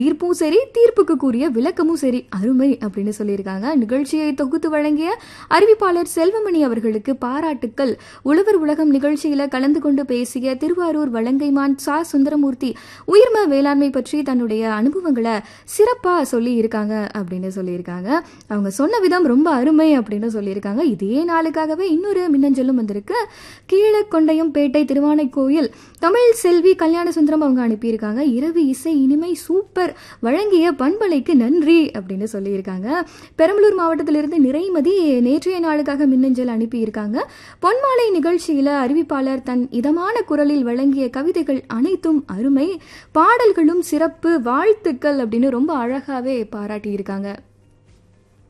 தீர்ப்பும் சரி தீர்ப்புக்கு கூறிய விளக்கமும் சரி அருமை அப்படின்னு சொல்லியிருக்காங்க நிகழ்ச்சியை தொகுத்து வழங்கிய அறிவிப்பாளர் செல்வமணி அவர்களுக்கு பாராட்டுக்கள் உழவர் உலகம் நிகழ்ச்சியில கலந்து கொண்டு பேசிய திருவாரூர் வலங்கைமான் சா சுந்தரமூர்த்தி உயிர்ம வேளாண்மை பற்றி தன்னுடைய அனுபவங்களை சிறப்பா சொல்லி இருக்காங்க அப்படின்னு சொல்லியிருக்காங்க அவங்க சொன்ன விதம் ரொம்ப அருமை அப்படின்னு சொல்லியிருக்காங்க இதே நாளுக்காகவே இன்னொரு மின்னஞ்சலும் வந்திருக்கு கீழக்கொண்டையம் பேட்டை திருவானைக்கோயில் தமிழ் செல்வி கல்யாண சுந்தரம் அவங்க அனுப்பியிருக்காங்க இரவு இசை இனிமை சூப்பர் வழங்கிய பண்பலைக்கு நன்றி அப்படின்னு சொல்லியிருக்காங்க பெரம்பலூர் மாவட்டத்திலிருந்து நிறைமதி நேற்றைய நாளுக்காக மின்னஞ்சல் அனுப்பியிருக்காங்க பொன்மாலை நிகழ்ச்சியில அறிவிப்பாளர் தன் இதமான குரலில் வழங்கிய கவிதைகள் அனைத்தும் அருமை பாடல்களும் சிறப்பு வாழ்த்துக்கள் அப்படின்னு ரொம்ப அழகாவே பாராட்டியிருக்காங்க